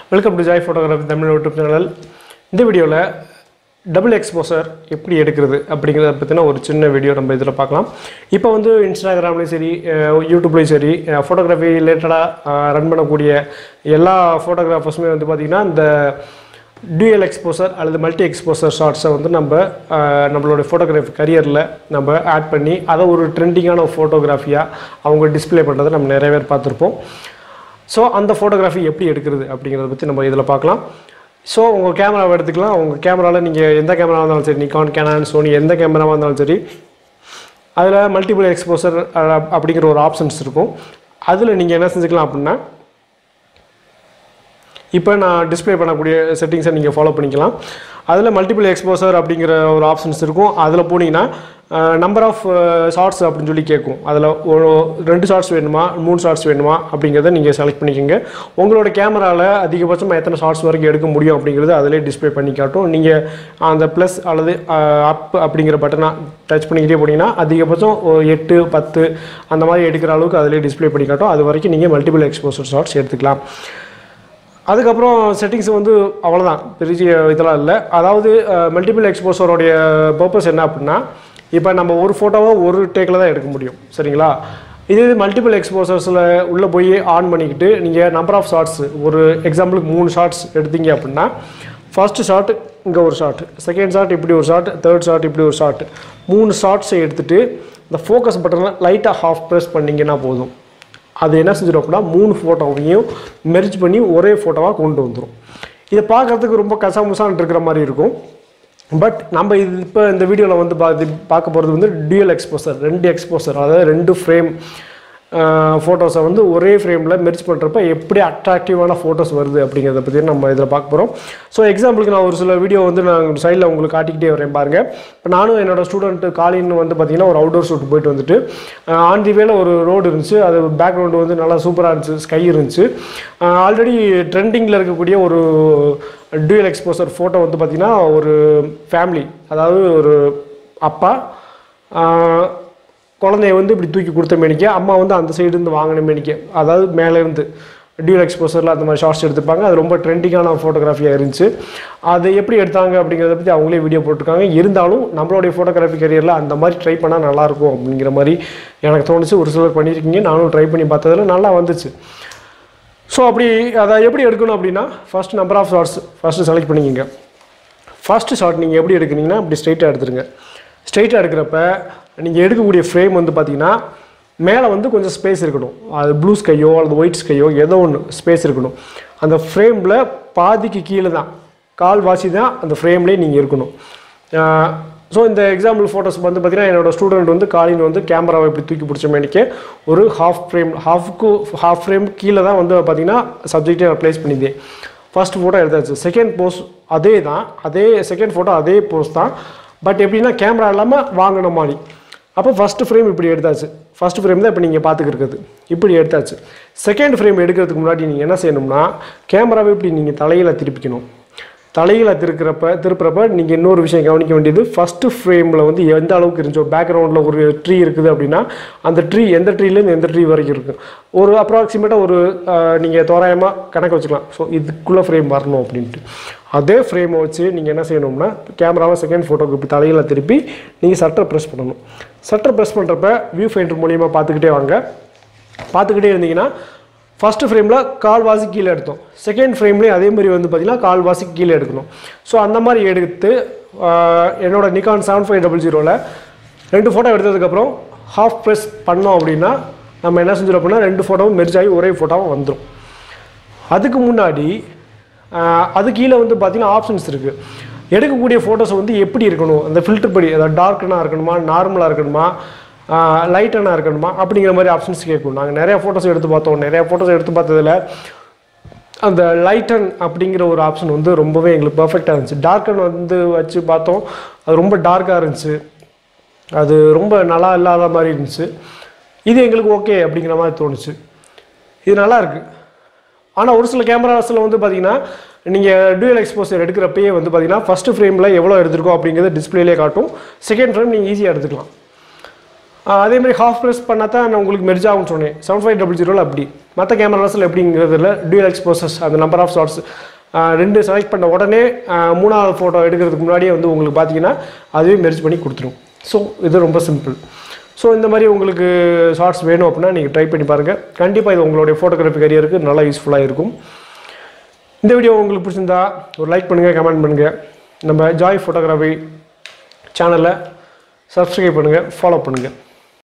welcome to Joy Photography Tamil YouTube channel இந்த வீடியோவில் double exposure எப்படி எடுக்கிறது அப்படிங்கிறத பற்றின ஒரு சின்ன வீடியோ நம்ம இதில் பார்க்கலாம் இப்போ வந்து இன்ஸ்டாகிராம்லேயும் சரி அஹ், யூடியூப்லேயும் சரி ஃபோட்டோகிராஃபி ரிலேட்டடாக ரன் பண்ணக்கூடிய எல்லா ஃபோட்டோகிராஃபர்ஸுமே வந்து பார்த்திங்கன்னா இந்த டியூஎல் எக்ஸ்போசர் அல்லது மல்டி எக்ஸ்போசர் ஷார்ட்ஸை வந்து நம்ம அஹ், நம்மளோட ஃபோட்டோகிராஃபி கரியரில் நம்ம ஆட் பண்ணி அதை ஒரு ட்ரெண்டிங்கான ஃபோட்டோகிராஃபியாக அவங்க டிஸ்ப்ளே பண்ணுறதை நம்ம நிறைய பேர் பார்த்துருப்போம் ஸோ அந்த ஃபோட்டோகிராஃபி எப்படி எடுக்கிறது அப்படிங்கிறத பற்றி நம்ம இதில் பார்க்கலாம் ஸோ உங்கள் கேமராவை எடுத்துக்கலாம் உங்கள் கேமராவில் நீங்கள் எந்த கேமரா இருந்தாலும் சரி நிக்கான் கேனான் சோனி எந்த கேமராவாக இருந்தாலும் சரி அதில் மல்டிபிள் எக்ஸ்போசர் அப்படிங்கிற ஒரு ஆப்ஷன்ஸ் இருக்கும் அதில் நீங்கள் என்ன செஞ்சுக்கலாம் அப்படின்னா இப்போ நான் டிஸ்ப்ளே பண்ணக்கூடிய செட்டிங்ஸை நீங்கள் ஃபாலோ பண்ணிக்கலாம் அதில் மல்டிபிள் எக்ஸ்போசர் அப்படிங்கிற ஒரு ஆப்ஷன்ஸ் இருக்கும் அதில் போனீங்கன்னா நம்பர் ஆஃப் ஷார்ட்ஸ் அப்படின்னு சொல்லி கேட்கும் அதில் ஒரு ரெண்டு ஷார்ட்ஸ் வேணுமா மூணு ஷார்ட்ஸ் வேணுமா அப்படிங்கிறத நீங்கள் செலக்ட் பண்ணிக்கோங்க உங்களோட கேமராவில் அதிகபட்சமாக எத்தனை ஷார்ட்ஸ் வரைக்கும் எடுக்க முடியும் அப்படிங்கிறது அதிலே டிஸ்ப்ளே பண்ணி காட்டும் நீங்கள் அந்த ப்ளஸ் அல்லது அப் அப்படிங்கிற பட்டனை டச் பண்ணிக்கிட்டே போனீங்கன்னா அதிகபட்சம் ஒரு எட்டு பத்து அந்த மாதிரி எடுக்கிற அளவுக்கு அதிலே டிஸ்ப்ளே பண்ணி காட்டும் அது வரைக்கும் நீங்கள் மல்டிபிள் எக்ஸ்போசர் ஷார்ட்ஸ் எடுத்துக்கலாம் அதுக்கப்புறம் செட்டிங்ஸ் வந்து அவ்வளோதான் பெரிய இதெல்லாம் இல்லை அதாவது மல்டிபிள் எக்ஸ்போசரோடைய பர்பஸ் என்ன அப்படின்னா இப்போ நம்ம ஒரு ஃபோட்டோவை ஒரு டேக்கில் தான் எடுக்க முடியும் சரிங்களா இது மல்டிபிள் எக்ஸ்போசர்ஸில் உள்ளே போய் ஆன் பண்ணிக்கிட்டு நீங்கள் நம்பர் ஆஃப் ஷார்ட்ஸ் ஒரு எக்ஸாம்பிளுக்கு மூணு ஷார்ட்ஸ் எடுத்தீங்க அப்படின்னா ஃபர்ஸ்ட் ஷாட் இங்கே ஒரு ஷாட் செகண்ட் ஷாட் இப்படி ஒரு ஷாட் தேர்ட் ஷாட் இப்படி ஒரு ஷாட் மூணு ஷார்ட்ஸை எடுத்துகிட்டு இந்த ஃபோக்கஸ் பட்டனில் லைட்டாக ஹாஃப் ப்ரெஸ் பண்ணிங்கன்னா போதும் அது என்ன செஞ்சிடும் அப்படின்னா மூணு ஃபோட்டோவையும் மெர்ஜ் பண்ணி ஒரே ஃபோட்டோவாக கொண்டு வந்துடும் இதை பார்க்கறதுக்கு ரொம்ப கசாமுசான் இருக்கிற மாதிரி இருக்கும் பட் நம்ம இது இப்போ இந்த வீடியோவில் வந்து பார்த்து பார்க்க போகிறது வந்து டியூயல் எக்ஸ்போசர் ரெண்டு எக்ஸ்போசர் அதாவது ரெண்டு ஃப்ரேம் ஃபோட்டோஸை வந்து ஒரே ஃப்ரேமில் மெர்ஜ் பண்ணுறப்ப எப்படி அட்ராக்டிவான ஃபோட்டோஸ் வருது அப்படிங்கிறத பற்றி நம்ம இதில் பார்க்க போகிறோம் ஸோ எக்ஸாம்பிளுக்கு நான் ஒரு சில வீடியோ வந்து நான் சைடில் உங்களுக்கு காட்டிக்கிட்டே வரேன் பாருங்கள் இப்போ நானும் என்னோட ஸ்டூடெண்ட் காலின் வந்து பார்த்தீங்கன்னா ஒரு அவுடோர் ஷூட் போயிட்டு வந்துட்டு ஆன் தி வேல ஒரு ரோடு இருந்துச்சு அது பேக்ரவுண்டு வந்து நல்லா சூப்பராக இருந்துச்சு ஸ்கை இருந்துச்சு ஆல்ரெடி ட்ரெண்டிங்கில் இருக்கக்கூடிய ஒரு டியூயல் எக்ஸ்போசர் ஃபோட்டோ வந்து பார்த்திங்கன்னா ஒரு ஃபேமிலி அதாவது ஒரு அப்பா ஆஹ், குழந்தைய வந்து இப்படி தூக்கி கொடுத்த மேனிக்க அம்மா வந்து அந்த சைடு இருந்து வாங்கின மேனிக்க அதாவது மேலே இருந்து டியூல் எக்ஸ்போசரில் அந்த மாதிரி ஷார்ட்ஸ் எடுத்துப்பாங்க அது ரொம்ப ட்ரெண்டிங்கான ஃபோட்டோகிராஃபியாக இருந்துச்சு அது எப்படி எடுத்தாங்க அப்படிங்கிறத பற்றி அவங்களே வீடியோ போட்டிருக்காங்க இருந்தாலும் நம்மளுடைய ஃபோட்டோகிராஃபி கரியரில் அந்த மாதிரி ட்ரை பண்ணால் நல்லாயிருக்கும் அப்படிங்கிற மாதிரி எனக்கு தோணுச்சு ஒரு சிலர் பண்ணியிருக்கீங்க நானும் ட்ரை பண்ணி பார்த்ததுல நல்லா வந்துச்சு ஸோ அப்படி அதை எப்படி எடுக்கணும் அப்படின்னா first number of shots first select பண்ணிக்கோங்க ஃபஸ்ட்டு ஷாட் நீங்கள் எப்படி எடுக்கிறீங்கன்னா அப்படி ஸ்ட்ரைட்டாக எடுத்துருங்க ஸ்ட்ரைட்டாக எடுக்கிறப்ப நீங்கள் எடுக்கக்கூடிய ஃப்ரேம் வந்து பார்த்தீங்கன்னா மேலே வந்து கொஞ்சம் ஸ்பேஸ் இருக்கணும் அது ப்ளூ ஸ்கையோ அல்லது ஒயிட் ஸ்கையோ ஏதோ ஒன்று ஸ்பேஸ் இருக்கணும் அந்த ஃப்ரேமில் பாதிக்கு கீழே தான் கால்வாசி தான் அந்த ஃப்ரேம்லேயே நீங்கள் இருக்கணும் ஸோ இந்த எக்ஸாம்பிள் ஃபோட்டோஸ் வந்து பார்த்தீங்கன்னா என்னோட ஸ்டூடெண்ட் வந்து காலின் வந்து கேமராவை இப்படி தூக்கி பிடிச்ச மேனிக்கு ஒரு ஹாஃப் ஃப்ரேம் ஹாஃப்க்கு ஹாஃப் ஃப்ரேம் கீழே தான் வந்து பார்த்தீங்கன்னா சப்ஜெக்டை நான் ப்ளேஸ் பண்ணியிருந்தேன் ஃபர்ஸ்ட் ஃபோட்டோ எடுத்தாச்சு செகண்ட் போஸ் அதே தான் அதே செகண்ட் ஃபோட்டோ அதே போஸ் தான் பட் எப்படின்னா கேமரா இல்லாமல் வாங்கின மாதிரி அப்போ ஃபஸ்ட்டு ஃப்ரேம் இப்படி எடுத்தாச்சு ஃபஸ்ட் ஃப்ரேம் தான் இப்போ நீங்கள் பார்த்துக்கிறது இப்படி எடுத்தாச்சு செகண்ட் ஃப்ரேம் எடுக்கிறதுக்கு முன்னாடி நீங்கள் என்ன செய்யணும்னா கேமராவை இப்படி நீங்கள் தலையில் திருப்பிக்கணும் தலையில் திருக்கிறப்ப திருப்புறப்ப நீங்கள் இன்னொரு விஷயம் கவனிக்க வேண்டியது ஃபஸ்ட்டு ஃப்ரேமில் வந்து எந்த அளவுக்கு இருந்துச்சோ பேக்ரவுண்டில் ஒரு ட்ரீ இருக்குது அப்படின்னா அந்த ட்ரீ எந்த ட்ரீலேருந்து எந்த ட்ரீ வரைக்கும் இருக்கும் ஒரு அப்ராக்சிமேட்டாக ஒரு நீங்கள் தோராயமாக கணக்கு வச்சுக்கலாம் ஸோ இதுக்குள்ளே ஃப்ரேம் வரணும் அப்படின்ட்டு அதே ஃப்ரேமை வச்சு நீங்கள் என்ன செய்யணும்னா கேமராவை செகண்ட் ஃபோட்டோக்கு இப்படி தலையில் திருப்பி நீங்கள் சட்டர் ப்ரெஸ் பண்ணணும் சட்டர் ப்ரெஸ் பண்ணுறப்ப வியூ ஃபைண்டர் மூலியமாக பார்த்துக்கிட்டே வாங்க பார்த்துக்கிட்டே இருந்தீங்கன்னா ஃபஸ்ட்டு ஃப்ரேமில் கால்வாசி கீழே எடுத்தோம் செகண்ட் ஃப்ரேம்லேயும் அதே மாதிரி வந்து பார்த்திங்கன்னா கால்வாசி கீழே எடுக்கணும் ஸோ அந்த மாதிரி எடுத்து ஆஹ், என்னோட நிக்கான் செவன் ஃபைவ் டபுள் ஜீரோவில் ரெண்டு ஃபோட்டோ எடுத்ததுக்கப்புறம் ஹாஃப் ப்ரெஸ் பண்ணோம் அப்படின்னா நம்ம என்ன செஞ்சிடும் அப்படின்னா ரெண்டு ஃபோட்டோவும் மெர்ஜ் ஆகி ஒரே ஃபோட்டோவும் வந்துடும் அதுக்கு முன்னாடி ஆஹ், அது கீழே வந்து பார்த்தீங்கன்னா ஆப்ஷன்ஸ் இருக்குது எடுக்கக்கூடிய ஃபோட்டோஸ் வந்து எப்படி இருக்கணும் அந்த ஃபில்டர் படி அதாவது டார்க்கனாக இருக்கணுமா நார்மலாக இருக்கணுமா லைட்டனாக இருக்கணுமா அப்படிங்கிற மாதிரி ஆப்ஷன்ஸ் கேட்கும் நாங்கள் நிறைய ஃபோட்டோஸ் எடுத்து பார்த்தோம் நிறைய ஃபோட்டோஸ் எடுத்து பார்த்ததுல அந்த லைட்டன் அப்படிங்கிற ஒரு ஆப்ஷன் வந்து ரொம்பவே எங்களுக்கு பர்ஃபெக்டாக இருந்துச்சு டார்க்கன் வந்து வச்சு பார்த்தோம் அது ரொம்ப டார்க்காக இருந்துச்சு அது ரொம்ப நல்லா இல்லாத மாதிரி இருந்துச்சு இது எங்களுக்கு ஓகே அப்படிங்கிற மாதிரி தோணுச்சு இது நல்லா இருக்கு ஆனால் ஒரு சில கேமராஸில் வந்து பார்த்தீங்கன்னா நீங்கள் டூயல் எக்ஸ்போசர் எடுக்கிறப்பயே வந்து பார்த்தீங்கன்னா ஃபஸ்ட்டு ஃப்ரேமில் எவ்வளோ எடுத்திருக்கோம் அப்படிங்கிறது டிஸ்பிளேலே காட்டும் செகண்ட் ஃப்ரேம் நீங்கள் ஈஸியாக எடுத்துக்கலாம் ஆஹ் அதே மாதிரி ஹாஃப் ப்ரெஸ் பண்ணால் தான் நான் உங்களுக்கு மெர்ஜ் ஆகும்னு சொன்னேன் செவன் ஃபைவ் டபுள் ஜீரோவில் அப்படி மற்ற கேமராஸில் எப்படிங்கிறதுல டியூல் எக்ஸ்போசஸ் அந்த நம்பர் ஆஃப் ஷார்ட்ஸ் ரெண்டு செலக்ட் பண்ண உடனே ஆஹ், மூணாவது ஃபோட்டோ எடுக்கிறதுக்கு முன்னாடியே வந்து உங்களுக்கு பார்த்தீங்கன்னா அதுவே மெர்ஜ் பண்ணி கொடுத்துரும் ஸோ இது ரொம்ப சிம்பிள் ஸோ இந்த மாதிரி உங்களுக்கு ஷார்ட்ஸ் வேணும் அப்படின்னா நீங்கள் ட்ரை பண்ணி பாருங்கள் கண்டிப்பாக இது உங்களுடைய ஃபோட்டோகிராஃபி கரியருக்கு நல்லா யூஸ்ஃபுல்லாக இருக்கும் இந்த வீடியோ உங்களுக்கு பிடிச்சிருந்தா ஒரு லைக் பண்ணுங்கள் கமெண்ட் பண்ணுங்கள் நம்ம ஜாய் ஃபோட்டோகிராஃபி சேனலை சப்ஸ்கிரைப் பண்ணுங்கள் ஃபாலோ பண்ணுங்கள்